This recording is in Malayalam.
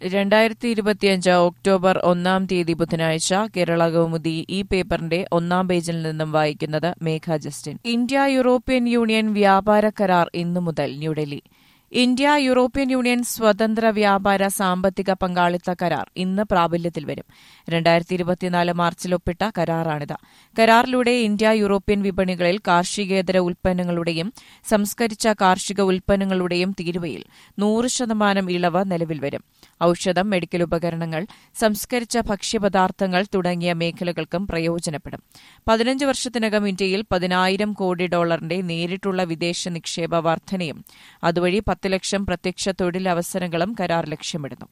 രണ്ടായിരത്തി ഇരുപത്തിയഞ്ച് ഒക്ടോബർ ഒന്നാം തീയതി ബുധനാഴ്ച കേരള കൗമുദി ഈ പേപ്പറിന്റെ ഒന്നാം പേജിൽ നിന്നും വായിക്കുന്നത് Megha Justin India European union വ്യാപാര കരാർ ഇന്നു മുതൽ ന്യൂഡൽഹി ഇന്ത്യ യൂറോപ്യൻ യൂണിയൻ സ്വതന്ത്ര വ്യാപാര സാമ്പത്തിക പങ്കാളിത്ത കരാർ ഇന്ന് പ്രാബല്യത്തിൽ വരും രണ്ടായിരത്തി ഇരുപത്തിനാല് മാർച്ചിൽ ഒപ്പിട്ട കരാറാണിത് കരാറിലൂടെ ഇന്ത്യ യൂറോപ്യൻ വിപണികളിൽ കാർഷികേതര ഉൽപ്പന്നങ്ങളുടെയും സംസ്കരിച്ച കാർഷിക ഉൽപ്പന്നങ്ങളുടെയും തീരുവയിൽ നൂറ് ശതമാനം ഇളവ് നിലവിൽ വരും ഔഷധം മെഡിക്കൽ ഉപകരണങ്ങൾ സംസ്കരിച്ച ഭക്ഷ്യപദാർത്ഥങ്ങൾ തുടങ്ങിയ മേഖലകൾക്കും പ്രയോജനപ്പെടും പതിനഞ്ച് വർഷത്തിനകം ഇന്ത്യയിൽ പതിനായിരം കോടി ഡോളറിന്റെ നേരിട്ടുള്ള വിദേശ നിക്ഷേപ വർധനയും അതുവഴി പത്ത് ലക്ഷം പ്രത്യക്ഷ തൊഴിലവസരങ്ങളും കരാർ ലക്ഷ്യമിടുന്നു